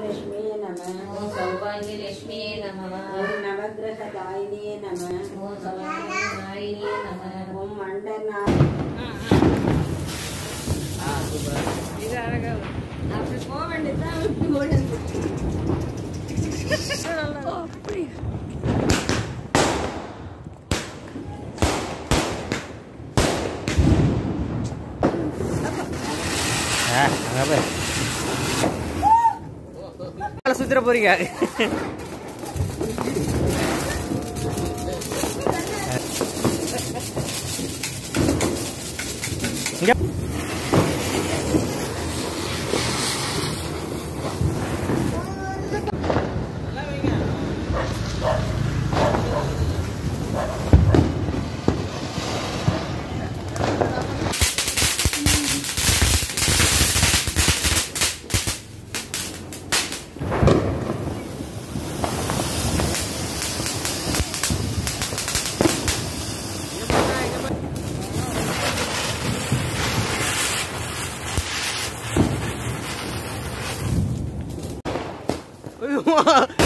சௌபாகியலட்சுமியே நம ஓம் சௌபாகியலட்சுமியே நம ஓம் நவகிரகதாயினியே நம ஓம் சௌபாகியநாயினியே நம ஓம் மண்டனா அப்படி போக வேண்டியதுதான் ஓடுது. சுத்திர போறீங்க இங்க ஐயோ